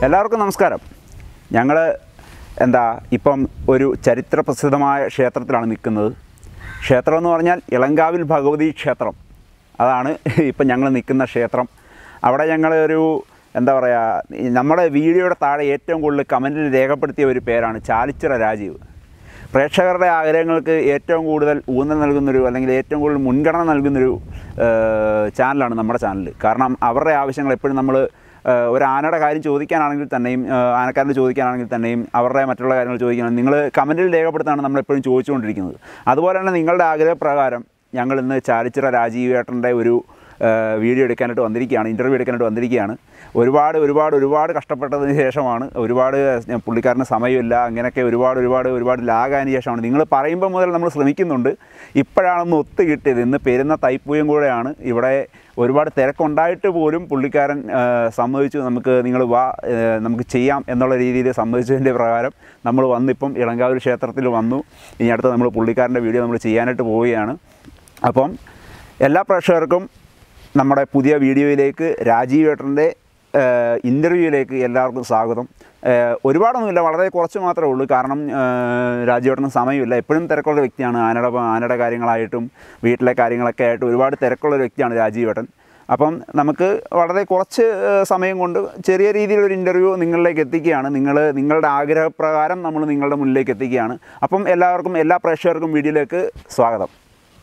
എല്ലാവർക്കും നമസ്കാരം ഞങ്ങൾ എന്താ ഇപ്പം ഒരു ചരിത്ര പ്രസിദ്ധമായ ക്ഷേത്രത്തിലാണ് നിൽക്കുന്നത് ക്ഷേത്രം എന്ന് പറഞ്ഞാൽ ഇളങ്കാവിൽ ഭഗവതി ക്ഷേത്രം അതാണ് ഇപ്പം ഞങ്ങൾ നിൽക്കുന്ന ക്ഷേത്രം അവിടെ ഞങ്ങൾ ഒരു എന്താ പറയുക ഈ നമ്മുടെ വീഡിയോയുടെ താഴെ ഏറ്റവും കൂടുതൽ കമൻറ്റിൽ രേഖപ്പെടുത്തിയ ഒരു പേരാണ് ചാലിച്ചിറ രാജീവ് പ്രേക്ഷകരുടെ ആഗ്രഹങ്ങൾക്ക് ഏറ്റവും കൂടുതൽ ഊന്നൽ നൽകുന്നൊരു അല്ലെങ്കിൽ ഏറ്റവും കൂടുതൽ മുൻഗണന നൽകുന്നൊരു ഏഹ്, ചാനലാണ് നമ്മുടെ ചാനൽ കാരണം അവരുടെ ആവശ്യങ്ങൾ എപ്പോഴും നമ്മൾ ഏഹ്, ഒരു ആനയുടെ കാര്യം ചോദിക്കാനാണെങ്കിൽ തന്നെയും ഏഹ്, ആനക്കാരന് ചോദിക്കാനാണെങ്കിൽ തന്നെയും അവരുടെ മറ്റുള്ള കാര്യങ്ങൾ ചോദിക്കണം നിങ്ങൾ കമൻറ്റിൽ രേഖപ്പെടുത്താണ് നമ്മൾ എപ്പോഴും ചോദിച്ചുകൊണ്ടിരിക്കുന്നത് അതുപോലെ തന്നെ നിങ്ങളുടെ ആഗ്രഹപ്രകാരം ഞങ്ങൾ ഇന്ന് ചാലിച്ചിറ രാജീവേട്ടൻ്റെ ഒരു ഏഹ്, വീഡിയോ എടുക്കാനായിട്ട് വന്നിരിക്കുകയാണ് ഇൻ്റർവ്യൂ എടുക്കാനായിട്ട് വന്നിരിക്കുകയാണ് ഒരുപാട് ഒരുപാട് ഒരുപാട് കഷ്ടപ്പെട്ടതിന് ശേഷമാണ് ഒരുപാട് പുള്ളിക്കാരന് സമയമില്ല അങ്ങനെയൊക്കെ ഒരുപാട് ഒരുപാട് ഒരുപാട് ലാഗായതിന് ശേഷമാണ് നിങ്ങൾ പറയുമ്പോൾ മുതൽ നമ്മൾ ശ്രമിക്കുന്നുണ്ട് ഇപ്പോഴാണൊന്ന് ഒത്തു കിട്ടിയത് ഇന്ന് പെരുന്ന തൈപ്പൂയം കൂടെയാണ് ഇവിടെ ഒരുപാട് തിരക്കുണ്ടായിട്ട് പോലും പുള്ളിക്കാരൻ ഏഹ്, സമ്മതിച്ചു നമുക്ക് നിങ്ങൾ വാ ഏഹ്, നമുക്ക് ചെയ്യാം എന്നുള്ള രീതിയിൽ സമ്മതിച്ചതിൻ്റെ പ്രകാരം നമ്മൾ വന്നിപ്പം ഇളങ്കാവൂർ ക്ഷേത്രത്തിൽ വന്നു ഇനി അടുത്ത് നമ്മൾ പുള്ളിക്കാരൻ്റെ വീഡിയോ നമ്മൾ ചെയ്യാനായിട്ട് പോവുകയാണ് അപ്പം എല്ലാ പ്രേക്ഷകർക്കും നമ്മുടെ പുതിയ വീഡിയോയിലേക്ക് രാജീവ് ഏട്ടൻ്റെ ഇൻ്റർവ്യൂയിലേക്ക് എല്ലാവർക്കും സ്വാഗതം ഏഹ് ഒരുപാടൊന്നുമില്ല വളരെ കുറച്ച് മാത്രമേ ഉള്ളൂ കാരണം ഏഹ് രാജീവേട്ടന് സമയമില്ല എപ്പോഴും തിരക്കുള്ള വ്യക്തിയാണ് ആനയുടെ ആനയുടെ കാര്യങ്ങളായിട്ടും വീട്ടിലെ കാര്യങ്ങളൊക്കെ ആയിട്ട് ഒരുപാട് തിരക്കുള്ള ഒരു വ്യക്തിയാണ് രാജീവേട്ടൻ അപ്പം നമുക്ക് വളരെ കുറച്ച് ഏഹ് സമയം കൊണ്ട് ചെറിയ രീതിയിലൊരു ഇൻ്റർവ്യൂ നിങ്ങളിലേക്ക് എത്തിക്കുകയാണ് നിങ്ങൾ നിങ്ങളുടെ ആഗ്രഹപ്രകാരം നമ്മൾ നിങ്ങളുടെ മുന്നിലേക്ക് എത്തിക്കുകയാണ് അപ്പം എല്ലാവർക്കും എല്ലാ പ്രേക്ഷകർക്കും വീഡിയോയിലേക്ക് സ്വാഗതം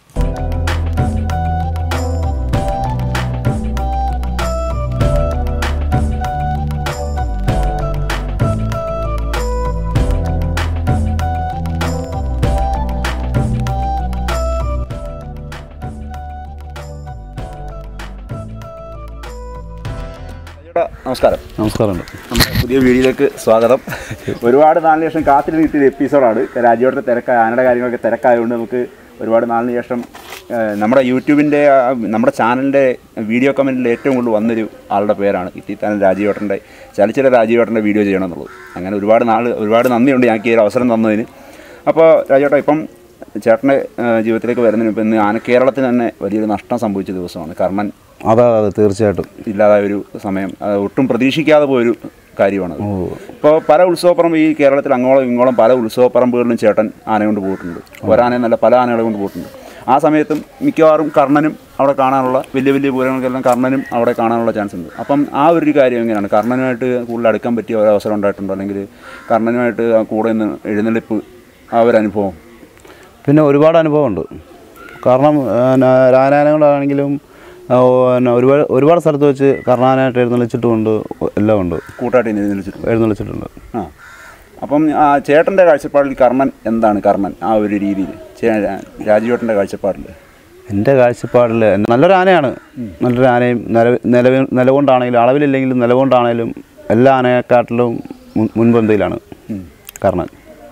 ചേട്ടാ, നമസ്കാരം നമസ്കാരമുണ്ട് നമ്മുടെ പുതിയ വീഡിയോയിലേക്ക് സ്വാഗതം ഒരുപാട് നാലിന് ശേഷം കാത്തിരുന്ന് കിട്ടിയ എപ്പിസോഡാണ് രാജ്യത്തെ തിരക്കായ ആനയുടെ കാര്യങ്ങളൊക്കെ തിരക്കായതുകൊണ്ട് നമുക്ക് ഒരുപാട് നാലിന് ശേഷം ഏഹ്, നമ്മുടെ യൂട്യൂബിൻ്റെ ആ, നമ്മുടെ ചാനലിൻ്റെ വീഡിയോ കമൻറ്റിൽ ഏറ്റവും കൂടുതൽ വന്നൊരു ആളുടെ പേരാണ് ഇത്തിത്താനൻ രാജീവേട്ടൻ്റെ ചലിച്ചിര രാജീവേട്ടൻ്റെ വീഡിയോ ചെയ്യണമെന്നുള്ളത് അങ്ങനെ ഒരുപാട് നാൾ ഒരുപാട് നന്ദിയുണ്ട് ഞങ്ങൾക്ക് ഈ ഒരു അവസരം തന്നതിന് അപ്പോൾ രാജേട്ടാ ഇപ്പം ചേട്ടൻ്റെ ഏഹ്, ജീവിതത്തിലേക്ക് വരുന്നതിന് ഇപ്പം ഇന്ന് ആന കേരളത്തിന് തന്നെ വലിയൊരു നഷ്ടം സംഭവിച്ച ദിവസമാണ് കർമ്മൻ അതെ അതെ തീർച്ചയായിട്ടും ഇല്ലാതായ ഒരു സമയം അത് ഒട്ടും പ്രതീക്ഷിക്കാതെ പോയൊരു കാര്യമാണത് ഇപ്പോൾ പല ഉത്സവപ്പറമ്പ് ഈ കേരളത്തിൽ അങ്ങോളം ഇങ്ങോളം പല ഉത്സവപ്പറമ്പുകളിലും ചേട്ടൻ ആന കൊണ്ട് പോയിട്ടുണ്ട് ഒരാനയെന്നല്ല പല ആനകളെ കൊണ്ട് പോയിട്ടുണ്ട് ആ സമയത്തും മിക്കവാറും കർണനും അവിടെ കാണാനുള്ള വലിയ വലിയ പൂരങ്ങൾക്കെല്ലാം കർണനും അവിടെ കാണാനുള്ള ചാൻസ് ഉണ്ട് അപ്പം ആ ഒരു കാര്യം എങ്ങനെയാണ് കർണനുമായിട്ട് കൂടുതൽ അടുക്കാൻ പറ്റിയ ഒരു അവസരം ഉണ്ടായിട്ടുണ്ടോ അല്ലെങ്കിൽ കർണനുമായിട്ട് ആ കൂടെ നിന്ന് എഴുന്നള്ളിപ്പ് ആ ഒരു അനുഭവം പിന്നെ ഒരുപാട് അനുഭവമുണ്ട് കാരണം രാനാനകളാണെങ്കിലും പിന്നെ ഒരുപാട് ഒരുപാട് സ്ഥലത്ത് വെച്ച് കർണാനായിട്ട് എഴുന്നള്ളിച്ചിട്ടുമുണ്ട് എല്ലാം ഉണ്ട് കൂട്ടായിട്ട് എഴുന്നള്ളിച്ചിട്ടുണ്ട് എഴുന്നള്ളിച്ചിട്ടുണ്ട് ആ അപ്പം ആ ചേട്ടൻ്റെ കാഴ്ചപ്പാടിൽ കർണൻ എന്താണ് കർണൻ ആ ഒരു രീതിയിൽ രാജീവേട്ടൻ്റെ കാഴ്ചപ്പാടിൽ എൻ്റെ കാഴ്ചപ്പാടിൽ നല്ലൊരു ആനയാണ് നല്ലൊരു ആനയും നില നിലവ നിലകൊണ്ടാണെങ്കിലും അളവിലില്ലെങ്കിലും നിലകൊണ്ടാണെങ്കിലും എല്ലാ ആനയെക്കാട്ടിലും മുൻ മുൻപന്തിയിലാണ് കർണൻ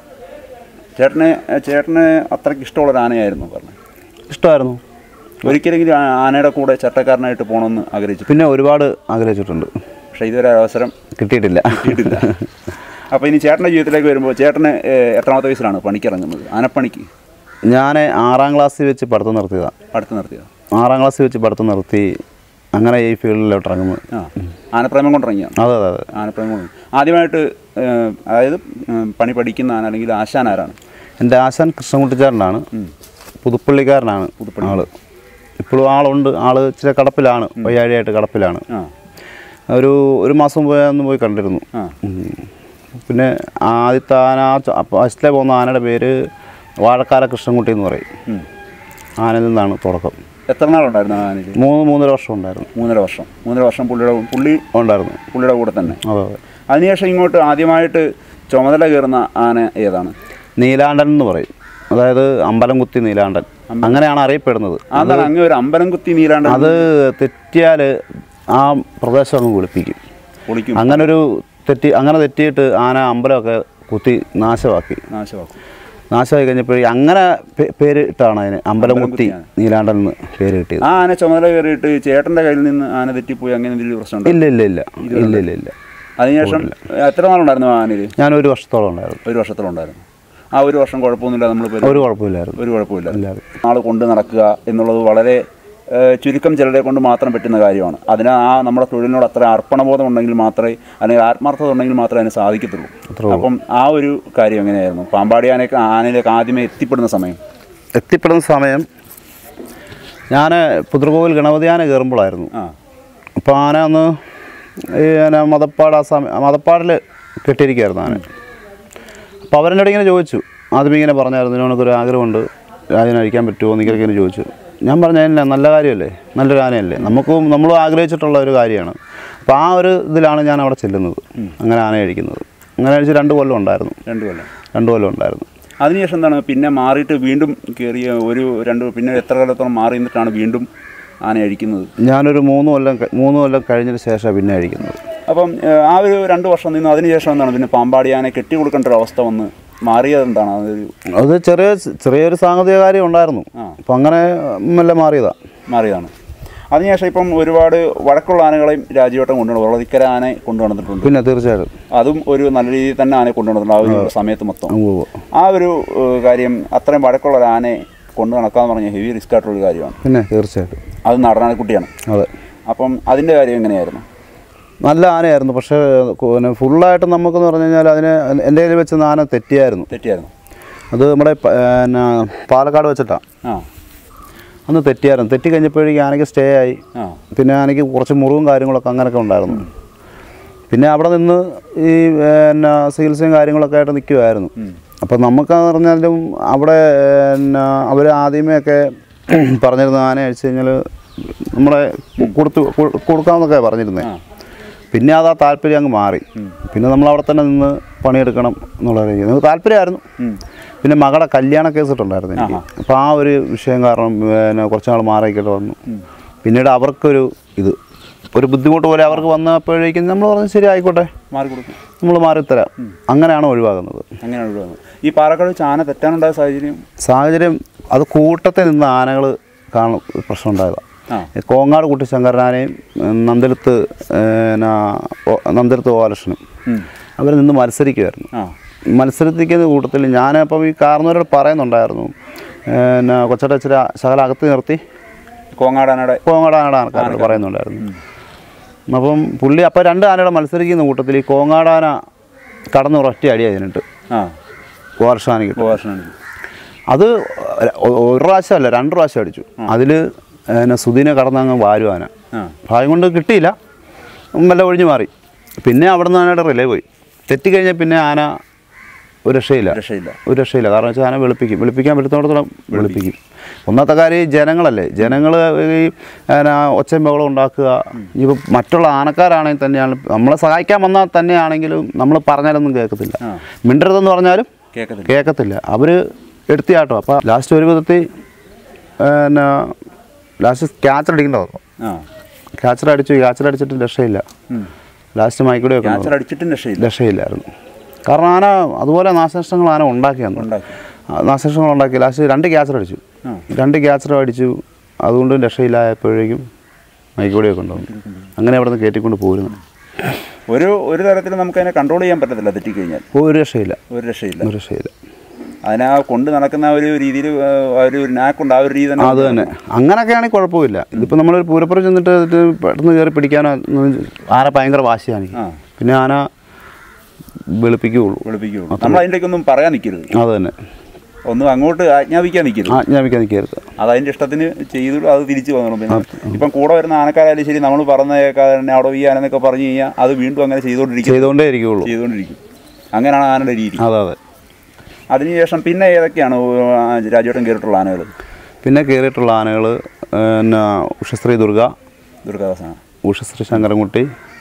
ചേട്ടന് ചേട്ടന് അത്രയ്ക്ക് ഇഷ്ടമുള്ളൊരു ആനയായിരുന്നു പറഞ്ഞത് ഇഷ്ടമായിരുന്നു ഒരിക്കലെങ്കിലും ആ ആനയുടെ കൂടെ ചട്ടക്കാരനായിട്ട് പോകണമെന്ന് ആഗ്രഹിച്ചു പിന്നെ ഒരുപാട് ആഗ്രഹിച്ചിട്ടുണ്ട് പക്ഷേ ഇതുവരെ അവസരം കിട്ടിയിട്ടില്ല കിട്ടിയിട്ടില്ല അപ്പോൾ ഇനി ചേട്ടൻ്റെ ജീവിതത്തിലേക്ക് വരുമ്പോൾ ചേട്ടന് ഏഹ്, എത്രാമത്തെ വയസ്സിലാണ് പണിക്കിറങ്ങുന്നത് ആനപ്പണിക്ക് ഞാൻ ആറാം ക്ലാസ്സിൽ വെച്ച് പഠിത്തം നിർത്തിയതാണ് അടുത്ത് നിർത്തിയത് ആറാം ക്ലാസ്സിൽ വെച്ച് പഠിത്തം നിർത്തി അങ്ങനെ ഈ ഫീൽഡിലോട്ട് ഇറങ്ങുന്നത് ആ ആനപ്രേമം കൊണ്ടിറങ്ങിയാണ് അതെ അതെ അതെ ആനപ്രേമം കൊണ്ട് ആദ്യമായിട്ട് ഏഹ്, അതായത് ഏഹ്, പണി പഠിക്കുന്ന ആന അല്ലെങ്കിൽ ആശാൻ ആരാണ് എൻ്റെ ആശാൻ കൃഷ്ണൻകുട്ടിച്ചാരനാണ് പുതുപ്പള്ളിക്കാരനാണ് ആള് ഇപ്പോഴും ആളുണ്ട് ആള് ഇച്ചിരി കടപ്പിലാണ് വയ്യാഴിയായിട്ട് കടപ്പിലാണ് ആ ഒരു ഒരു മാസം പോയി അന്ന് പോയി കണ്ടിരുന്നു ആ ഉം. പിന്നെ ആദ്യത്തെ ആന ഫസ്റ്റിലെ പോകുന്ന ആനയുടെ പേര് വാഴക്കാര കൃഷ്ണൻകുട്ടി എന്ന് പറയും ഉം. ആനയിൽ നിന്നാണ് തുടക്കം എത്ര നാളുണ്ടായിരുന്നു ആ ആനയിൽ മൂന്ന് മൂന്നര വർഷം ഉണ്ടായിരുന്നു മൂന്നര വർഷം മൂന്നര വർഷം പുള്ളിയുടെ പുള്ളി ഉണ്ടായിരുന്നു പുള്ളിയുടെ കൂടെ തന്നെ അതെ അതെ അതിനുശേഷം ഇങ്ങോട്ട് ആദ്യമായിട്ട് ചുമതല കയറുന്ന ആന ഏതാണ് നീലാണ്ടൻ എന്ന് പറയും അതായത് അമ്പലം കുത്തി നീലാണ്ടൻ അങ്ങനെയാണ് അറിയപ്പെടുന്നത് അതാണ് അങ്ങ് ഒരു അമ്പലം കുത്തി നീരാണ്ട് അത് തെറ്റിയാൽ ആ പ്രദേശം അങ്ങ് കുളിപ്പിക്കും പൊളിക്കും അങ്ങനെ ഒരു തെറ്റി അങ്ങനെ തെറ്റിയിട്ട് ആന അമ്പലമൊക്കെ കുത്തി നാശമാക്കി നാശമാക്കും നാശമായി കഴിഞ്ഞപ്പോൾ അങ്ങനെ പേ- പേര് ഇട്ടാണ് അതിന് അമ്പലം കുത്തി നീലാണ്ടൻ എന്ന് പേര് കിട്ടിയത് ആ ആന ചുമതല കയറിയിട്ട് ചേട്ടൻ്റെ കയ്യിൽ നിന്ന് ആന തെറ്റിപ്പോയി അങ്ങനെ എന്തെങ്കിലും പ്രശ്നമുണ്ടോ ഇല്ല ഇല്ല ഇല്ല ഇല്ല ഇല്ല ഇല്ല അതിനുശേഷം എത്ര നാളുണ്ടായിരുന്നു ആ ആനയിൽ ഞാൻ ഒരു വർഷത്തോളം ഉണ്ടായിരുന്നു ഒരു വർഷത്തോളം ആ ഒരു വർഷം കുഴപ്പമൊന്നുമില്ല നമ്മൾ ഒരു കുഴപ്പമില്ലായിരുന്നു ഒരു കുഴപ്പമില്ല ഇല്ലാതെ ആൾ കൊണ്ട് നടക്കുക എന്നുള്ളത് വളരെ ഏഹ്, ചുരുക്കം ചിലരെ കൊണ്ട് മാത്രം പറ്റുന്ന കാര്യമാണ് അതിന് ആ നമ്മുടെ തൊഴിലിനോട് അത്ര അർപ്പണബോധം ഉണ്ടെങ്കിൽ മാത്രമേ അല്ലെങ്കിൽ ആത്മാർത്ഥത ഉണ്ടെങ്കിൽ മാത്രമേ അതിന് സാധിക്കത്തുള്ളൂ അപ്പം ആ ഒരു കാര്യം എങ്ങനെയായിരുന്നു പാമ്പാടി ആനയൊക്കെ ആനയിലേക്ക് ആദ്യമേ എത്തിപ്പെടുന്ന സമയം എത്തിപ്പെടുന്ന സമയം ഞാൻ പുതുർകോവിൽ ഗണപതി ആന കയറുമ്പോഴായിരുന്നു ആ അപ്പോൾ ആന ഒന്ന് ഈ ആന മതപ്പാട് ആ സമയം മതപ്പാടിൽ കെട്ടിയിരിക്കുകയായിരുന്നു ആന അപ്പോൾ അവരെന്നോട് ഇങ്ങനെ ചോദിച്ചു ആദ്യം ഇങ്ങനെ പറഞ്ഞായിരുന്നു ഇതിനൊരു ആഗ്രഹമുണ്ട് രാജനെ അഴിക്കാൻ പറ്റുമോ എന്നൊക്കെ ഇങ്ങനെ ചോദിച്ചു ഞാൻ പറഞ്ഞതില്ല നല്ല കാര്യമല്ലേ നല്ലൊരു ആനയല്ലേ നമുക്കും നമ്മളും ആഗ്രഹിച്ചിട്ടുള്ള ഒരു കാര്യമാണ് അപ്പോൾ ആ ഒരു ഇതിലാണ് ഞാൻ അവിടെ ചെല്ലുന്നത് അങ്ങനെ ആന അഴിക്കുന്നത് അങ്ങനെ അഴിച്ച് രണ്ട് കൊല്ലം ഉണ്ടായിരുന്നു രണ്ടു കൊല്ലം രണ്ട് കൊല്ലം ഉണ്ടായിരുന്നു അതിനുശേഷം എന്താണ് പിന്നെ മാറിയിട്ട് വീണ്ടും കയറിയ ഒരു രണ്ട് പിന്നെ എത്ര കാലത്തോളം മാറി നിന്നിട്ടാണ് വീണ്ടും ആന അഴിക്കുന്നത് ഞാനൊരു മൂന്ന് കൊല്ലം ക- മൂന്ന് കൊല്ലം കഴിഞ്ഞതിന് ശേഷമാണ് പിന്നെ അഴിക്കുന്നത് അപ്പം ഏഹ്, ആ ഒരു രണ്ട് വർഷം നിന്ന് അതിനുശേഷം എന്താണ് പിന്നെ പാമ്പാടി ആനയെ കെട്ടി കൊടുക്കേണ്ട ഒരു അവസ്ഥ വന്ന് മാറിയത് എന്താണ് അതൊരു അത് ചെറിയ ചെറിയൊരു സാങ്കേതിക കാര്യം ഉണ്ടായിരുന്നു ആ. അപ്പം അങ്ങനെ മെല്ലെ മാറിയതാണ് മാറിയതാണ് അതിനുശേഷം ഇപ്പം ഒരുപാട് വഴക്കുള്ള ആനകളെയും രാജീവട്ടം കൊണ്ടുവന്നു വെള്ളതിക്കര ആനയെ കൊണ്ടുവന്നിട്ടുണ്ട് പിന്നെ തീർച്ചയായിട്ടും അതും ഒരു നല്ല രീതിയിൽ തന്നെ ആനയെ കൊണ്ടുവന്നിട്ടുണ്ട് ആ ഒരു സമയത്ത് മൊത്തം ഉവ്വ് ഉവ്വ്. ആ ഒരു ഏഹ്, കാര്യം അത്രയും വഴക്കുള്ള ഒരു ആനയെ കൊണ്ടു നടക്കാന്ന് പറഞ്ഞ ഹെവി റിസ്ക് ആയിട്ടുള്ള കാര്യമാണ് പിന്നെ തീർച്ചയായിട്ടും അത് നടനാനക്കുട്ടിയാണ് അതെ അപ്പം അതിൻ്റെ കാര്യം എങ്ങനെയായിരുന്നു നല്ല ആനയായിരുന്നു പക്ഷേ പിന്നെ ഫുള്ളായിട്ട് നമുക്കെന്ന് പറഞ്ഞു കഴിഞ്ഞാൽ അതിന് എൻ്റെ കയ്യിൽ വെച്ച് ആന തെറ്റിയായിരുന്നു തെറ്റിയായിരുന്നു അത് നമ്മുടെ പ- പിന്നെ പാലക്കാട് വെച്ചിട്ടാണ് ആ അന്ന് തെറ്റിയായിരുന്നു തെറ്റി കഴിഞ്ഞപ്പോഴേക്കും ആനയ്ക്ക് സ്റ്റേ ആയി ആ പിന്നെ ആനയ്ക്ക് കുറച്ച് മുറിവും കാര്യങ്ങളൊക്കെ അങ്ങനെയൊക്കെ ഉണ്ടായിരുന്നു പിന്നെ അവിടെ നിന്ന് ഈ പിന്നെ ചികിത്സയും കാര്യങ്ങളൊക്കെ ആയിട്ട് നിൽക്കുമായിരുന്നു അപ്പം നമുക്കെന്ന് പറഞ്ഞാലും അവിടെ പിന്നെ അവർ ആദ്യമേ ഒക്കെ പറഞ്ഞിരുന്ന ആന അഴിച്ചു കഴിഞ്ഞാൽ നമ്മളെ കൊടുത്തു കൊ- കൊടുക്കാമെന്നൊക്കെ പറഞ്ഞിരുന്നത് ആ. പിന്നെ അത് ആ താല്പര്യം അങ്ങ് മാറി പിന്നെ നമ്മൾ അവിടെ തന്നെ നിന്ന് പണിയെടുക്കണം എന്നുള്ള രീതി നമുക്ക് താല്പര്യമായിരുന്നു ഉം. പിന്നെ മകളുടെ കല്യാണ കേസ് ഇട്ടുണ്ടായിരുന്നു എനിക്ക് അപ്പോൾ ആ ഒരു വിഷയം കാരണം പിന്നെ കുറച്ച് നാൾ മാറിയൊക്കെ വന്നു പിന്നീട് അവർക്കൊരു ഇത് ഒരു ബുദ്ധിമുട്ട് പോലെ അവർക്ക് വന്നപ്പോഴേക്കും നമ്മൾ പറഞ്ഞു ശരി ആയിക്കോട്ടെ മാറി കൊടുക്കും നമ്മൾ മാറിത്തരാം അങ്ങനെയാണ് ഒഴിവാകുന്നത് അങ്ങനെയാണ് ഒഴിവാകുന്നത് ഈ പാലക്കാട് വെച്ച് ആന തെറ്റാനുണ്ടായ സാഹചര്യം സാഹചര്യം അത് കൂട്ടത്തിൽ നിന്ന് ആനകൾ കാണും പ്രശ്നം ഉണ്ടായതാണ് ആ കോങ്ങാട് കുട്ടി ശങ്കരനാനെയും ഉം, നന്ദലത്ത് പിന്നെ ഓ- നന്ദലത്ത് ഓലക്ഷനും ഉം. അവർ നിന്ന് മത്സരിക്കുമായിരുന്നു ആ മത്സരത്തിക്കുന്ന കൂട്ടത്തിൽ ഞാനപ്പം ഈ കാർന്നവരോട് പറയുന്നുണ്ടായിരുന്നു പിന്നെ കൊച്ചട്ട ഇച്ചിരി ശകലം അകത്ത് നിർത്തി കോങ്ങാടാനയുടെ കോങ്ങാട് ആനയുടെ ആൾക്കാരോട് പറയുന്നുണ്ടായിരുന്നു അപ്പം പുള്ളി അപ്പം രണ്ട് ആനയുടെ മത്സരിക്കുന്ന കൂട്ടത്തിൽ ഈ കോങ്ങാടാന കടന്ന് ഒരൊറ്റ അടി അതിനിട്ട് ആ വർഷാനിക്ക് ഗോവർഷനാണ് അത് ഒ- ഒരു പ്രാവശ്യമല്ല രണ്ട് പ്രാവശ്യം അടിച്ചു അതിൽ പിന്നെ സുധീനെ കടന്നങ്ങ് വാരും ആന ആ ഭാഗ്യം കൊണ്ട് കിട്ടിയില്ല മെല്ലെ ഒഴിഞ്ഞു മാറി പിന്നെ അവിടെ നിന്ന് ആനയുടെ റിലേ പോയി തെറ്റിക്കഴിഞ്ഞാൽ പിന്നെ ആന ഒരു രക്ഷയില്ല രക്ഷയില്ല ഒരു രക്ഷയില്ല കാരണം വെച്ചാൽ ആന വെളുപ്പിക്കും വെളുപ്പിക്കാൻ പറ്റുന്നിടത്തോളം വെളുപ്പിക്കും ഒന്നാമത്തെ കാര്യം ഈ ജനങ്ങളല്ലേ ജനങ്ങൾ ഈ പിന്നെ ഒച്ചയും ബഹളം ഉണ്ടാക്കുക ഇനിയിപ്പോൾ മറ്റുള്ള ആനക്കാരാണെങ്കിൽ തന്നെയാണ് നമ്മളെ സഹായിക്കാൻ വന്നാൽ തന്നെയാണെങ്കിലും നമ്മൾ പറഞ്ഞാലൊന്നും കേൾക്കത്തില്ല ആ. മിണ്ടരുതെന്ന് പറഞ്ഞാലും കേൾക്കത്തില്ല കേൾക്കത്തില്ല അവർ എടുത്തിയാട്ടോ അപ്പോൾ ലാസ്റ്റ് ഒരു വിധത്തിൽ പിന്നെ ലാസ്റ്റ് ക്യാച്ചർ അടിക്കേണ്ടത് ആ ക്യാച്ചർ അടിച്ചു ക്യാച്ചർ അടിച്ചിട്ട് രക്ഷയില്ല ഉം. ലാസ്റ്റ് മൈക്കൂടെ വെക്കണം ക്യാൻസർ അടിച്ചിട്ടും രക്ഷയില്ല രക്ഷയില്ലായിരുന്നു കാരണം ആന അതുപോലെ നാശനഷ്ടങ്ങൾ ആന ഉണ്ടാക്കിയാണ് ഉണ്ടാക്കി നാശനഷ്ടങ്ങൾ ഉണ്ടാക്കി ലാസ്റ്റ് രണ്ട് ക്യാച്ചർ അടിച്ചു ആ. രണ്ട് ക്യാച്ചർ അടിച്ചു അതുകൊണ്ടും രക്ഷയില്ലായപ്പോഴേക്കും മൈക്കൂടെയൊക്കെ ഉണ്ടാവും അങ്ങനെ അവിടെ നിന്ന് കയറ്റിക്കൊണ്ട് പോരുന്നു ഒരു ഒരു തരത്തിൽ നമുക്ക് അതിനെ കൺട്രോൾ ചെയ്യാൻ പറ്റത്തില്ല തെറ്റിക്കഴിഞ്ഞാൽ ഒരു രക്ഷയില്ല ഒരു രക്ഷയില്ല ഒരു രക്ഷയില്ല അതിനെ ആ കൊണ്ട് നടക്കുന്ന ആ ഒരു രീതിയിൽ ഒരു നാക്കുണ്ട് ആ ഒരു രീതി തന്നെ അത് തന്നെ അങ്ങനെയൊക്കെയാണെങ്കിൽ കുഴപ്പമില്ല ഇതിപ്പോൾ നമ്മളൊരു പൂരപ്പുറം ചെന്നിട്ട് ഇത് പെട്ടെന്ന് കയറി പിടിക്കാനോ ഒന്നും ആന ഭയങ്കര വാശിയാണ് എനിക്ക്. ആ. പിന്നെ ആന വെളുപ്പിക്കുകയുള്ളൂ വെളുപ്പിക്കുള്ളൂ നമ്മൾ അതിൻ്റെയൊക്കെ ഒന്നും പറയാൻ നിൽക്കരുത് അത് തന്നെ ഒന്നും അങ്ങോട്ട് ആജ്ഞാപിക്കാൻ നിൽക്കരുത് ആജ്ഞാപിക്കാൻ നിൽക്കരുത് അത് അതിൻ്റെ ഇഷ്ടത്തിന് ചെയ്തു അത് തിരിച്ചു വന്നോളും പിന്നെ ഇപ്പം കൂടെ വരുന്ന ആനക്കാരായാലും ശരി നമ്മൾ പറഞ്ഞ തന്നെ അവിടെ ഈ ആനെന്നൊക്കെ പറഞ്ഞു കഴിഞ്ഞാൽ അത് വീണ്ടും അങ്ങനെ ചെയ്തുകൊണ്ടിരിക്കും ചെയ്തുകൊണ്ടേ ഇരിക്കുകയുള്ളൂ ചെയ്തുകൊണ്ടിരിക്കും അങ്ങനെയാണ് ആനയുടെ രീതി അതെ അതെ അതിനുശേഷം പിന്നെ ഏതൊക്കെയാണ് ആ രാജേട്ടൻ കയറിയിട്ടുള്ള ആനകൾ പിന്നെ കയറിയിട്ടുള്ള ആനകൾ പിന്നെ ഉഷശ്രീ ദുർഗ ദുർഗാദാസാണ് ഉഷശ്രീ ശങ്കരൻകുട്ടി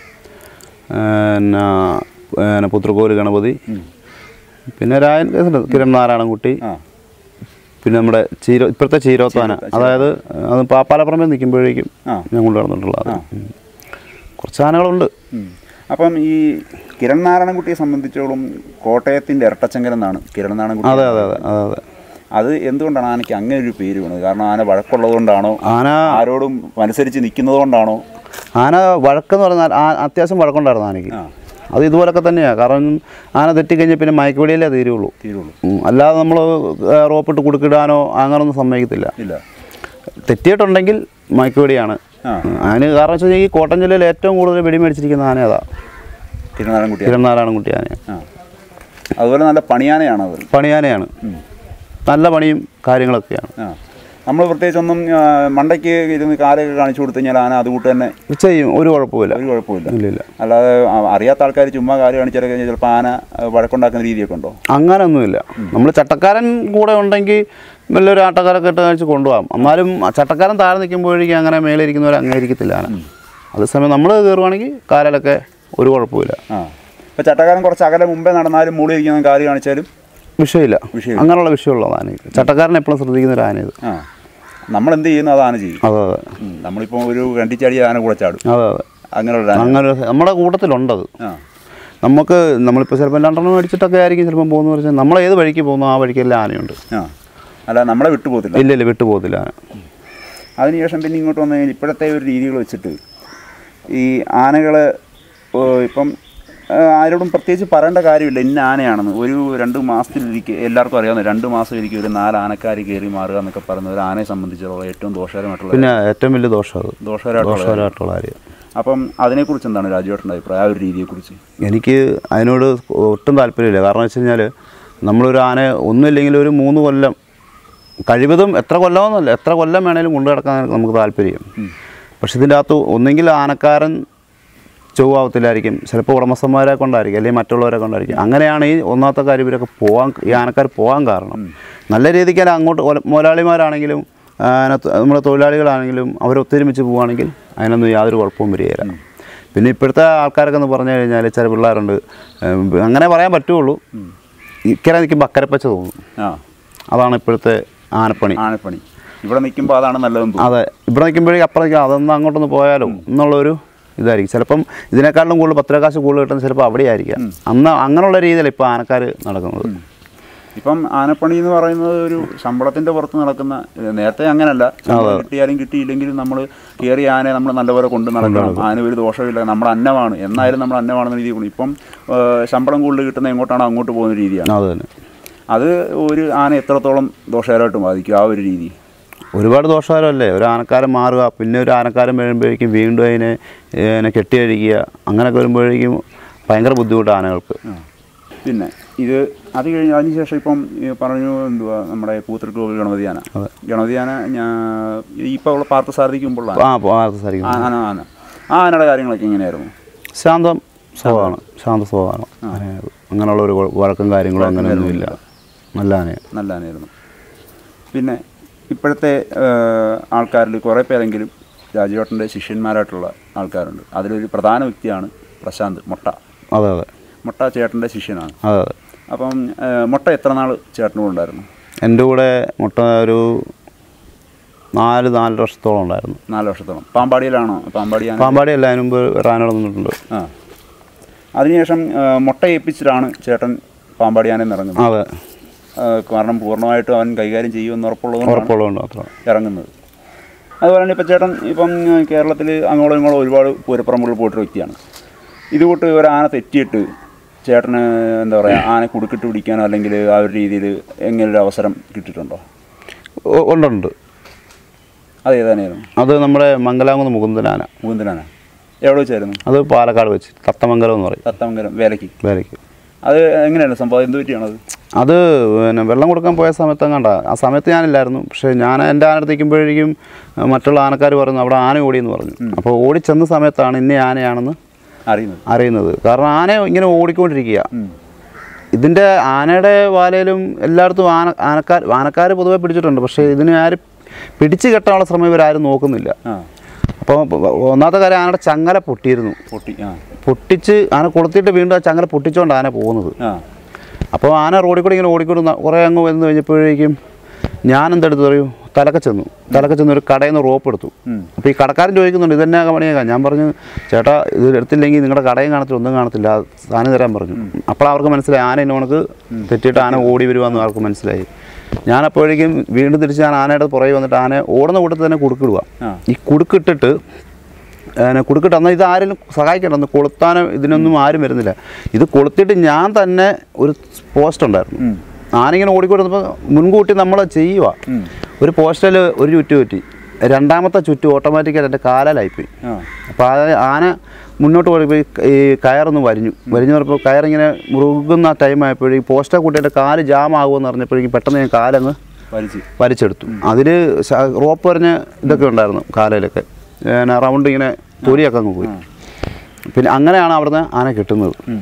പിന്നെ പിന്നെ പുത്രകോല് ഗണപതി പിന്നെ രായൻ കിരൺ നാരായണൻകുട്ടി ആ പിന്നെ നമ്മുടെ ചീരോ ഇപ്പോഴത്തെ ചീരോത്താന അതായത് അത് പാപ്പാലപ്പുറമേ നിൽക്കുമ്പോഴേക്കും ആ. ഞാൻ കൊണ്ടു നടന്നിട്ടുള്ളത് കുറച്ച് ആനകളുണ്ട് ഉം. അപ്പം ഈ കിരൺ നാരായണൻകുട്ടിയെ സംബന്ധിച്ചോളം കോട്ടയത്തിൻ്റെ ഇരട്ടച്ചങ്കരൻ എന്നാണ് കിരൺ നാരായണൻകുട്ടി അതെ അതെ അതെ അതെ അതെ അത് എന്തുകൊണ്ടാണ് ആനയ്ക്ക് അങ്ങനെ ഒരു പേര് വീണത് കാരണം ആന വഴക്കുള്ളത് കൊണ്ടാണോ ആന ആരോടും മത്സരിച്ച് നിൽക്കുന്നത് കൊണ്ടാണോ ആന വഴക്കെന്ന് പറഞ്ഞാൽ ആ- അത്യാവശ്യം വഴക്കുണ്ടായിരുന്നു ആനയ്ക്ക് ആ അത് ഇതുപോലൊക്കെ തന്നെയാണ് കാരണം ആന തെറ്റിക്കഴിഞ്ഞാൽ പിന്നെ മയക്കുവെടിയല്ലേ തീരുള്ളൂ തീരുള്ളൂ ഉം, അല്ലാതെ നമ്മൾ റോപ്പിട്ട് കുടുക്കിടാനോ അങ്ങനൊന്നും സമ്മതിക്കത്തില്ല ഇല്ല തെറ്റിയിട്ടുണ്ടെങ്കിൽ മയക്കുവെടിയാണ് ആ. അതിന് കാരണം വെച്ച് കഴിഞ്ഞാൽ ഈ കോട്ടയം ജില്ലയിൽ ഏറ്റവും കൂടുതൽ വെടി മേടിച്ചിരിക്കുന്ന ആന അതാ തിരുനാരായണൻകുട്ടി തിരുനാരായണൻകുട്ടി ആന ആ അതുപോലെ നല്ല പണിയാനയാണ് അത് പണിയാനയാണ് നല്ല പണിയും കാര്യങ്ങളൊക്കെയാണ് ആ നമ്മൾ പ്രത്യേകിച്ചൊന്നും ആ, മണ്ടയ്ക്ക് ഇരുന്ന് കാലൊക്കെ കാണിച്ചു കൊടുത്തു കഴിഞ്ഞാൽ ആന അതുകൂട്ട് തന്നെ ചെയ്യും ഒരു കുഴപ്പമില്ല ഒരു കുഴപ്പമില്ല ഇല്ല ഇല്ല അല്ലാതെ ആ- അറിയാത്ത ആൾക്കാർ ചുമ്മാ കാല് കാണിച്ചാൽ കഴിഞ്ഞാൽ ചിലപ്പോൾ ആന ആ, വഴക്കുണ്ടാക്കുന്ന രീതിയൊക്കെ ഉണ്ടോ അങ്ങനൊന്നുമില്ല നമ്മൾ ചട്ടക്കാരൻ കൂടെ ഉണ്ടെങ്കിൽ വലിയൊരു ആട്ടക്കാരൊക്കെ ഇട്ട് കഴിച്ച് കൊണ്ടുപോകാം എന്നാലും ആ ചട്ടക്കാരൻ താഴെ നിൽക്കുമ്പോഴേക്കും അങ്ങനെ മേലെ ഇരിക്കുന്നവർ അങ്ങനെ ഇരിക്കത്തില്ല ആന അതേസമയം നമ്മൾ കയറുവാണെങ്കിൽ കാലിലൊക്കെ ഒരു കുഴപ്പമില്ല ആ ഇപ്പോൾ ചട്ടക്കാരൻ കുറച്ച് അകലെ മുമ്പേ നടന്നാലും മുകളിൽ ഇരിക്കുന്ന കാല് കാണിച്ചാലും വിഷയമില്ല വിഷയമില്ല. അങ്ങനെയുള്ള വിഷയമുള്ള ആന ഇത് ചട്ടക്കാരൻ എപ്പോഴും ശ്രദ്ധിക്കുന്ന ഒരു ആന ഇത് ആ നമ്മൾ എന്ത് ചെയ്യുന്നു അത് ആന ചെയ്യും അതെ അതെ ഉം. നമ്മളിപ്പോൾ ഒരു രണ്ടിച്ചാടി ആന കൂടെ ചാടും അതെ അതെ അങ്ങനെയുള്ള ആന അങ്ങനെ ഒരു- നമ്മുടെ കൂട്ടത്തിലുണ്ടത് ആ നമുക്ക് നമ്മളിപ്പോൾ ചിലപ്പോൾ രണ്ടെണ്ണം മേടിച്ചിട്ടൊക്കെ ആയിരിക്കും ചിലപ്പോൾ പോകുന്ന വെച്ചാൽ നമ്മൾ ഏത് വഴിക്ക് പോകുന്നു ആ വഴിക്കെല്ലാം ആനയുണ്ട് ആ അല്ല നമ്മളെ വിട്ടുപോകത്തില്ല ഇല്ല ഇല്ല വിട്ടു പോകത്തില്ല ആന അതിനുശേഷം പിന്നെ ഇങ്ങോട്ട് വന്നു കഴിഞ്ഞാൽ ഇപ്പോഴത്തെ ഒരു രീതികൾ വെച്ചിട്ട് ഈ ആനകൾ ഇപ്പം ആ, ആരോടും പ്രത്യേകിച്ച് പറയേണ്ട കാര്യമില്ല ഇന്ന ആനയാണെന്ന് ഒരു രണ്ട് മാസത്തിലിരിക്കുക എല്ലാവർക്കും അറിയാവുന്ന രണ്ട് മാസം ഇരിക്കും ഒരു നാല് ആനക്കാർ കയറി മാറുക എന്നൊക്കെ പറയുന്നത് ഒരു ആനയെ സംബന്ധിച്ചിടത്തോളം ഏറ്റവും ദോഷകരമായിട്ടുള്ള പിന്നെ ഏറ്റവും വലിയ ദോഷം അത് ദോഷകരമായിട്ടുള്ള ദോഷകരമായിട്ടുള്ള കാര്യം അപ്പം അതിനെക്കുറിച്ച് എന്താണ് രാജുവേട്ടൻ്റെ അഭിപ്രായം ആ ഒരു രീതിയെക്കുറിച്ച് എനിക്ക് അതിനോട് ഒട്ടും താല്പര്യമില്ല കാരണം വെച്ച് കഴിഞ്ഞാൽ നമ്മളൊരു ആന ഒന്നുമില്ലെങ്കിൽ ഒരു മൂന്ന് കൊല്ലം കഴിവതും എത്ര കൊല്ലമെന്നല്ല എത്ര കൊല്ലം വേണേലും കൊണ്ടു കിടക്കാൻ നമുക്ക് താല്പര്യം പക്ഷെ ഇതിൻ്റെ അകത്ത് ഒന്നെങ്കിൽ ആനക്കാരൻ ചൊവ്വാവത്തിലായിരിക്കും ചിലപ്പോൾ ഉടമസ്ഥന്മാരെ കൊണ്ടായിരിക്കും അല്ലെങ്കിൽ മറ്റുള്ളവരെ കൊണ്ടായിരിക്കും അങ്ങനെയാണ് ഈ ഒന്നാമത്തെ കാര്യം ഇവരൊക്കെ പോകാൻ ഈ ആനക്കാർ പോകാൻ കാരണം നല്ല രീതിക്ക് അല്ല അങ്ങോട്ട് ഒല- മുതലാളിമാരാണെങ്കിലും ആ, അതിനകത്ത് നമ്മുടെ തൊഴിലാളികളാണെങ്കിലും അവർ ഒത്തൊരുമിച്ച് പോവുകയാണെങ്കിൽ അതിനൊന്നും യാതൊരു കുഴപ്പവും വരികയില്ല പിന്നെ ഇപ്പോഴത്തെ ആൾക്കാരൊക്കെ എന്ന് പറഞ്ഞു കഴിഞ്ഞാൽ ചില പിള്ളേരുണ്ട് ഏം, അങ്ങനെ പറയാൻ പറ്റുള്ളൂ ഇക്കരെ നിൽക്കുമ്പോൾ അക്കരപ്പച്ച തോന്നും ആ അതാണ് ഇപ്പോഴത്തെ ആനപ്പണി ആനപ്പണി ഇവിടെ നിൽക്കുമ്പോൾ അതാണ് നല്ലതെന്ന് തോന്നുന്നു അതെ ഇവിടെ നിൽക്കുമ്പോഴേക്കും അപ്പുറത്തേക്ക് അതൊന്ന് അങ്ങോട്ടൊന്ന് പോയാലോ എന്നുള്ളൊരു ഇതായിരിക്കും ചിലപ്പം ഇതിനേക്കാളും കൂടുതൽ പത്ത് രൂപ കാശ് കൂടുതൽ കിട്ടുന്നത് ചിലപ്പോൾ അവിടെ ആയിരിക്കാം അന്ന് അങ്ങനെയുള്ള രീതിയിലാണ് ഇപ്പോൾ ആനക്കാർ നടക്കുന്നത് ഇപ്പം ആനപ്പണി എന്ന് പറയുന്നത് ഒരു ശമ്പളത്തിന്റെ പുറത്ത് നടക്കുന്ന ഏഹ് നേരത്തെ അങ്ങനല്ല ശമ്പളം കിട്ടിയാലും കിട്ടിയില്ലെങ്കിലും നമ്മൾ കയറി ആനയെ നമ്മൾ നല്ലപോലെ കൊണ്ട് നടക്കണം ആന ഒരു ദോഷമില്ല നമ്മുടെ അന്നമാണ് എന്നായാലും നമ്മൾ അന്നമാണെന്ന രീതിയിൽ കൊണ്ട് ഇപ്പം ഏഹ് ശമ്പളം കൂടുതൽ കിട്ടുന്ന എങ്ങോട്ടാണോ അങ്ങോട്ട് പോകുന്ന രീതിയാണ് അത് തന്നെ അത് ഒരു ആന എത്രത്തോളം ദോഷകരമായിട്ട് ബാധിക്കും ആ ഒരു രീതി ഒരുപാട് ദോഷകരമല്ലേ ഒരു ആനക്കാരൻ മാറുക പിന്നെ ഒരു ആനക്കാരൻ വരുമ്പോഴേക്കും വീണ്ടും അതിനെ അതിനെ കെട്ടിയഴിക്കുക അങ്ങനെയൊക്കെ വരുമ്പോഴേക്കും ഭയങ്കര ബുദ്ധിമുട്ടാണ് ആനകൾക്ക് ആ. പിന്നെ ഇത് അത് കഴിഞ്ഞ് അതിനുശേഷം ഇപ്പം ഈ പറഞ്ഞു എന്തുവാ നമ്മുടെ പൂത്തൃക്കോവിൽ ഗണപതി ആന ഗണപതി ആന ഞാൻ ഇപ്പോൾ ഉള്ള പാർത്ഥസാരഥിക്ക് മുമ്പുള്ള ആ പാർത്ഥ സാധിക്കും ആന ആന ആന ആ ആനയുടെ കാര്യങ്ങളൊക്കെ എങ്ങനെയായിരുന്നു ശാന്തം സ്വഭാവമാണ് ശാന്ത സ്വഭാവമാണ് ആനയത്. അങ്ങനെയുള്ള ഒരു കുഴ- വഴക്കും കാര്യങ്ങളും അങ്ങനെയൊന്നുമില്ല നല്ല ആനയാണ് നല്ല ആനയായിരുന്നു പിന്നെ ഇപ്പോഴത്തെ ആൾക്കാരിൽ കുറേ പേരെങ്കിലും രാജുവേട്ടൻ്റെ ശിഷ്യന്മാരായിട്ടുള്ള ആൾക്കാരുണ്ട് അതിലൊരു പ്രധാന വ്യക്തിയാണ് പ്രശാന്ത് മൊട്ട അതെ അതെ മൊട്ട ചേട്ടൻ്റെ ശിഷ്യനാണ് അതെ അതെ അപ്പം ആ, മൊട്ട എത്ര നാൾ ചേട്ടനോട് ഉണ്ടായിരുന്നു എൻ്റെ കൂടെ മുട്ട ഒരു നാല് നാല് വർഷത്തോളം ഉണ്ടായിരുന്നു നാല് വർഷത്തോളം പാമ്പാടിയിലാണോ പാമ്പാടി ആന പാമ്പാടി അല്ല അതിന് മുമ്പ് റാനോട് നിന്നിട്ടുണ്ട് ആ അതിനുശേഷം ആ, മുട്ട ഏൽപ്പിച്ചിട്ടാണ് ചേട്ടൻ പാമ്പാടി ആനയിൽ നിന്ന് ഇറങ്ങുന്നത് അതെ ആ, കാരണം പൂർണ്ണമായിട്ടും അവൻ കൈകാര്യം ചെയ്യുമെന്ന് ഉറപ്പുള്ളതുകൊണ്ടാണ് ഉറപ്പുള്ളതുകൊണ്ട് മാത്രം ഇറങ്ങുന്നത് അതുപോലെ തന്നെ ഇപ്പം ചേട്ടൻ ഇപ്പം കേരളത്തിൽ അങ്ങോളം ഇങ്ങോളം ഒരുപാട് പൂരപ്പറമ്പുകളിൽ പോയിട്ടൊരു വ്യക്തിയാണ് ഇതുകൂട്ട് ഒരു ആന തെറ്റിയിട്ട് ചേട്ടന് എന്താ പറയുക ആന കുടുക്കിട്ട് പിടിക്കാനോ അല്ലെങ്കിൽ ആ ഒരു രീതിയിൽ എങ്ങനെ ഒരു അവസരം കിട്ടിയിട്ടുണ്ടോ ഉ- ഉണ്ടുണ്ട് അത് ഏതാനായിരുന്നു അത് നമ്മുടെ മംഗലാകുന്ന് മുകുന്ദനാന മുകുന്ദനാന എവിടെ വെച്ചായിരുന്നു അത് പാലക്കാട് വെച്ച് തത്തമംഗലം എന്ന് പറയും തത്തമംഗലം വേലയ്ക്ക് വേലയ്ക്ക് അത് എങ്ങനെയാണ് സംഭവം എന്ത് പറ്റിയാണത് അത് പിന്നെ വെള്ളം കൊടുക്കാൻ പോയ സമയത്ത് കണ്ട ആ സമയത്ത് ഞാനില്ലായിരുന്നു പക്ഷേ ഞാൻ എൻ്റെ ആന നിൽക്കുമ്പോഴേക്കും മറ്റുള്ള ആനക്കാർ പറഞ്ഞു അവിടെ ആന ഓടിയെന്ന് പറഞ്ഞു അപ്പോൾ ഓടിച്ചെന്ന സമയത്താണ് ഇന്ന ആനയാണെന്ന് അറിയുന്നത് അറിയുന്നത് കാരണം ആന ഇങ്ങനെ ഓടിക്കൊണ്ടിരിക്കുക ഉം. ഇതിൻ്റെ ആനയുടെ വാലയിലും എല്ലായിടത്തും ആന ആനക്കാർ ആനക്കാർ പൊതുവെ പിടിച്ചിട്ടുണ്ട് പക്ഷേ ഇതിനെ ആരും പിടിച്ച് കെട്ടാനുള്ള ശ്രമം ഇവരാരും നോക്കുന്നില്ല ആ അപ്പോൾ ഒന്നാമത്തെ കാര്യം ആനയുടെ ചങ്ങല പൊട്ടിയിരുന്നു പൊട്ടി ആ പൊട്ടിച്ച് ആന കൊളുത്തിയിട്ട് വീണ്ടും ആ ചങ്ങല പൊട്ടിച്ചുകൊണ്ട് ആന പോകുന്നത് ആ അപ്പോൾ ആന റോഡിൽ കൂടി ഇങ്ങനെ ഓടിക്കൊണ്ട് ന- കുറേ അങ്ങ് വന്ന് കഴിഞ്ഞപ്പോഴേക്കും ഞാൻ എന്തെടുത്ത് പറയൂ തലക്ക ചെന്നു തലക്ക ചെന്ന് ഒരു കടയിൽ നിന്ന് റോപ്പ് എടുത്തു ഉം. അപ്പോൾ ഈ കടക്കാരൻ ചോദിക്കുന്നുണ്ട് ഇതെന്നാ പണിയേക്കാം ഞാൻ പറഞ്ഞു ചേട്ടാ ഇത് എടുത്തില്ലെങ്കിൽ നിങ്ങളുടെ കടയും കാണത്തില്ല ഒന്നും കാണത്തില്ല ആ സാധനം തരാൻ പറഞ്ഞു അപ്പോൾ അവർക്ക് മനസ്സിലായി ആന എന്നോണക്ക് തെറ്റിയിട്ട് ആന ഓടി വരുവാന്ന് അവർക്ക് മനസ്സിലായി ഞാൻ അപ്പോഴേക്കും വീണ്ടും തിരിച്ച് ഞാൻ ആനയുടെ പുറകെ വന്നിട്ട് ആന ഓടുന്ന കൂട്ടത്തിൽ തന്നെ കുടുക്കിടുക ആ. ഈ കുടുക്കിട്ടിട്ട് ഏനെ കുടുക്കിട്ട് എന്നാൽ ഇത് ആരെങ്കിലും സഹായിക്കണ്ട ഒന്ന് കൊളുത്താനോ ഇതിനൊന്നും ആരും വരുന്നില്ല ഇത് കൊളുത്തിയിട്ട് ഞാൻ തന്നെ ഒരു പോസ്റ്റ് ഉണ്ടായിരുന്നു ഉം. ആനിങ്ങനെ ഓടിക്കൊടുത്തപ്പോൾ മുൻകൂട്ടി നമ്മൾ ചെയ്യുക ഉം. ഒരു പോസ്റ്റൽ ഒരു ചുറ്റ് ചുറ്റി രണ്ടാമത്തെ ചുറ്റ് ഓട്ടോമാറ്റിക്കായിട്ട് എൻ്റെ കാലാലായിപ്പോയി ആ അപ്പോൾ ആ ആന മുന്നോട്ട് പോയപ്പോൾ ഈ കയറൊന്ന് വരിഞ്ഞു വരിഞ്ഞു പറഞ്ഞപ്പോൾ കയറിങ്ങനെ മുറുകുന്ന ടൈം ആയപ്പോഴേ ഈ പോസ്റ്റർ കൂട്ടിയിട്ട് കാല് ജാം ആകുമെന്ന് പറഞ്ഞപ്പോഴേക്കും പെട്ടെന്ന് ഞാൻ കാലങ്ങ് വലിച്ച് വലിച്ചെടുത്തു അതിൽ റോപ്പ് പറഞ്ഞ ഇതൊക്കെ ഉണ്ടായിരുന്നു കാലയിലൊക്കെ പിന്നെ റൗണ്ട് ഇങ്ങനെ തൊലിയൊക്കെ അങ്ങ് പോയി പിന്നെ അങ്ങനെയാണ് അവിടുന്ന് ആന കിട്ടുന്നത് ഉം.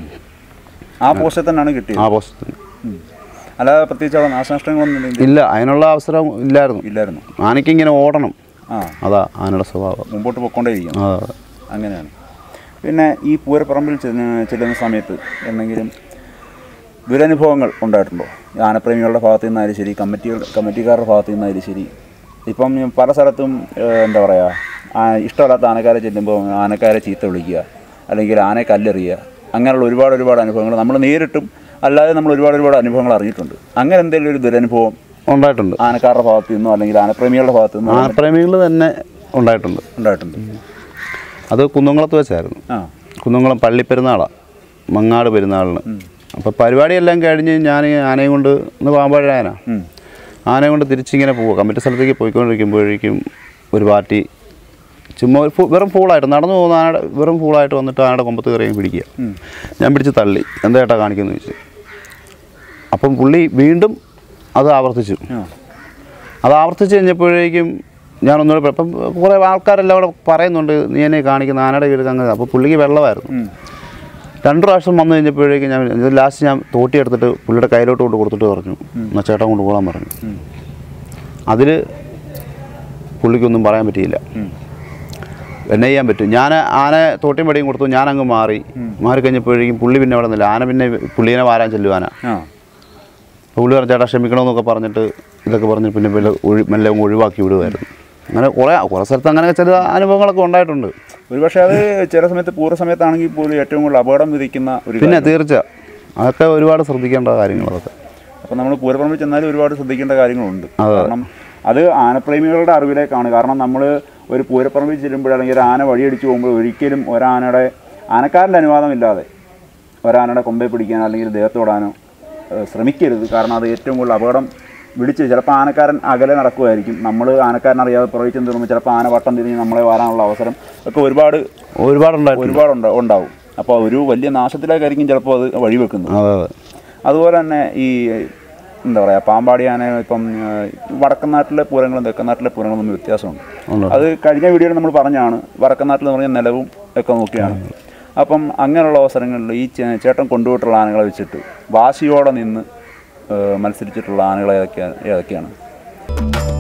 ആ പോസ്റ്റിൽ തന്നെയാണ് കിട്ടിയത് ആ പോസ്റ്റർ ഉം. അല്ലാതെ പ്രത്യേകിച്ച് അവിടെ നാശനഷ്ടങ്ങളൊന്നും ഇല്ല- ഇല്ല അതിനുള്ള അവസരം ഇല്ലായിരുന്നു ഇല്ലായിരുന്നു ആനയ്ക്ക് ഇങ്ങനെ ഓടണം ആ അതാ ആനയുടെ സ്വഭാവം മുമ്പോട്ട് പൊക്കോണ്ടേയിരിക്കും ആ അങ്ങനെയാണ് പിന്നെ ഈ പൂരപ്പറമ്പിൽ ചെന്ന്- ചെല്ലുന്ന സമയത്ത് എന്തെങ്കിലും ദുരനുഭവങ്ങൾ ഉണ്ടായിട്ടുണ്ടോ ഈ ആനപ്രേമികളുടെ ഭാഗത്തു നിന്നായാലും ശരി കമ്മിറ്റികളുടെ കമ്മിറ്റിക്കാരുടെ ഭാഗത്തു നിന്നായാലും ശരി ഇപ്പം പല സ്ഥലത്തും ഏഹ്, എന്താ പറയുക ആ ഇഷ്ടമല്ലാത്ത ആനക്കാരെ ചെല്ലുമ്പോൾ ആനക്കാരെ ചീത്ത വിളിക്കുക അല്ലെങ്കിൽ ആനയെ കല്ലെറിയുക അങ്ങനെയുള്ള ഒരുപാട് ഒരുപാട് അനുഭവങ്ങൾ നമ്മൾ നേരിട്ടും അല്ലാതെ നമ്മൾ ഒരുപാട് ഒരുപാട് അനുഭവങ്ങൾ അറിഞ്ഞിട്ടുണ്ട് അങ്ങനെ എന്തെങ്കിലും ഒരു ദുരനുഭവം ഉണ്ടായിട്ടുണ്ട് ആനക്കാരുടെ ഭാഗത്തു നിന്നോ അല്ലെങ്കിൽ ആനപ്രേമികളുടെ ഭാഗത്തു നിന്നോ ആനപ്രേമികൾ തന്നെ ഉണ്ടായിട്ടുണ്ട് ഉണ്ടായിട്ടുണ്ട് അത് കുന്നംകുളത്ത് വെച്ചായിരുന്നു ആ കുന്നംകുളം പള്ളിപ്പെരുന്നാളാണ് മങ്ങാട് പെരുന്നാളിന് അപ്പോൾ പരിപാടിയെല്ലാം കഴിഞ്ഞ് ഞാൻ ആനയും കൊണ്ട് ഇന്ന് പാമ്പാഴ ആന ഉം. ആനയും കൊണ്ട് തിരിച്ചിങ്ങനെ പോവുക കമ്മിറ്റി സ്ഥലത്തേക്ക് പോയിക്കൊണ്ടിരിക്കുമ്പോഴേക്കും ഒരു പാർട്ടി ചുമ്മാ ഒരു ഫു- വെറും ഫൂളായിട്ട് നടന്നു പോകുന്ന ആനയുടെ വെറും ഫൂളായിട്ട് വന്നിട്ട് ആനയുടെ കൊമ്പത്ത് കയറി പിടിക്കുക ഉം. ഞാൻ പിടിച്ച് തള്ളി എന്താ ഏട്ടാ കാണിക്കുന്നു ചോദിച്ചു അപ്പം പുള്ളി വീണ്ടും അത് ആവർത്തിച്ചു ആ അത് ആവർത്തിച്ച് കഴിഞ്ഞപ്പോഴേക്കും ഞാൻ ഒന്നുകൂടെ പ- അപ്പം കുറേ ആൾക്കാരെല്ലാം അവിടെ പറയുന്നുണ്ട് നീ എന്നെ കാണിക്കുന്ന ആനയുടെ കീഴിൽ അങ്ങനെ അപ്പോൾ പുള്ളിക്ക് വെള്ളമായിരുന്നു ഉം. രണ്ട് പ്രാവശ്യം വന്നു കഴിഞ്ഞപ്പോഴേക്കും ഞാൻ ലാസ്റ്റ് ഞാൻ തോട്ടി എടുത്തിട്ട് പുള്ളിയുടെ കയ്യിലോട്ട് കൊണ്ട് കൊടുത്തിട്ട് പറഞ്ഞു എന്നാൽ ചേട്ടൻ കൊണ്ട് പോകാൻ പറഞ്ഞു ഉം. അതിൽ പുള്ളിക്കൊന്നും പറയാൻ പറ്റിയില്ല ഉം. എന്നെ ചെയ്യാൻ പറ്റും ഞാൻ ആന തോട്ടിയും പടിയും കൊടുത്തു ഞാൻ അങ്ങ് മാറി മാറി കഴിഞ്ഞപ്പോഴേക്കും പുള്ളി പിന്നെ അവിടെ നിന്നില്ല ആന പിന്നെ പുള്ളീനെ വാരാൻ ചെല്ലുവാന ആ അപ്പോൾ പുള്ളി പറഞ്ഞു ചേട്ടാ ക്ഷമിക്കണമെന്നൊക്കെ പറഞ്ഞിട്ട് ഇതൊക്കെ പറഞ്ഞ് പിന്നെ മെല്ലെ ഒഴി മെല്ലെ അങ്ങ് ഒഴിവാക്കി വിടുമായിരുന്നു അങ്ങനെ കുറേ കുറേ സ്ഥലത്ത് അങ്ങനെ ചില അനുഭവങ്ങളൊക്കെ ഉണ്ടായിട്ടുണ്ട് ഒരുപക്ഷെ അത് ചില സമയത്ത് പൂർവ്വ സമയത്താണെങ്കിൽ പോലും ഏറ്റവും കൂടുതൽ അപകടം വിധിക്കുന്ന ഒരു പിന്നെ തീർച്ച അതൊക്കെ ഒരുപാട് ശ്രദ്ധിക്കേണ്ട കാര്യങ്ങളതൊക്കെ അപ്പം നമ്മൾ പൂരപ്പറമ്പിൽ ചെന്നാലും ഒരുപാട് ശ്രദ്ധിക്കേണ്ട കാര്യങ്ങളുണ്ട് അതെ. കാരണം അത് ആനപ്രേമികളുടെ അറിവിലേക്കാണ് കാരണം നമ്മൾ ഒരു പൂരപ്പറമ്പിൽ ചെല്ലുമ്പോൾ അല്ലെങ്കിൽ ഒരു ആന വഴിയടിച്ച് പോകുമ്പോൾ ഒരിക്കലും ഒരാനയുടെ ആനക്കാരൻ്റെ അനുവാദമില്ലാതെ ഒരാനയുടെ കൊമ്പെ പിടിക്കാനോ അല്ലെങ്കിൽ ദേഹത്തോടാനോ ഏഹ്, ശ്രമിക്കരുത് കാരണം അത് ഏറ്റവും കൂടുതൽ അപകടം വിളിച്ച് ചിലപ്പോൾ ആനക്കാരൻ അകലെ നടക്കുമായിരിക്കും നമ്മൾ ആനക്കാരൻ അറിയാതെ പുറകിൽ ചെന്ന് തീർന്നുമ്പോൾ ചിലപ്പോൾ ആന വട്ടം തിരിഞ്ഞ് നമ്മളെ വരാനുള്ള അവസരം ഒക്കെ ഒരുപാട് ഒരുപാടുണ്ടായിട്ടുണ്ട് ഒരുപാട് ഉണ്ട് ഉണ്ടാവും അപ്പോൾ ഒരു വലിയ നാശത്തിലേക്കായിരിക്കും ചിലപ്പോൾ അത് വഴിവെക്കുന്നത് അതെ അതെ അതുപോലെ തന്നെ ഈ എന്താ പറയുക പാമ്പാടി ആന ഇപ്പം ഏഹ്, വടക്കൻ നാട്ടിലെ പൂരങ്ങളും തെക്കൻ നാട്ടിലെ പൂരങ്ങളും തമ്മിൽ വ്യത്യാസമുണ്ട് ഉണ്ട്. അത് കഴിഞ്ഞ വീഡിയോയിൽ നമ്മൾ പറഞ്ഞാണ് വടക്കൻ നാട്ടിൽ എന്ന് പറഞ്ഞാൽ നിലവും ഒക്കെ നോക്കിയാണ് അപ്പം അങ്ങനെയുള്ള അവസരങ്ങളിൽ ഈ ചേ- ചേട്ടൻ കൊണ്ടുപോയിട്ടുള്ള ആനകളെ വെച്ചിട്ട് വാശിയോടെ നിന്ന് ഏഹ്, മത്സരിച്ചിട്ടുള്ള ആനകൾ ഏതൊക്കെയാണ് ഏതൊക്കെയാണ്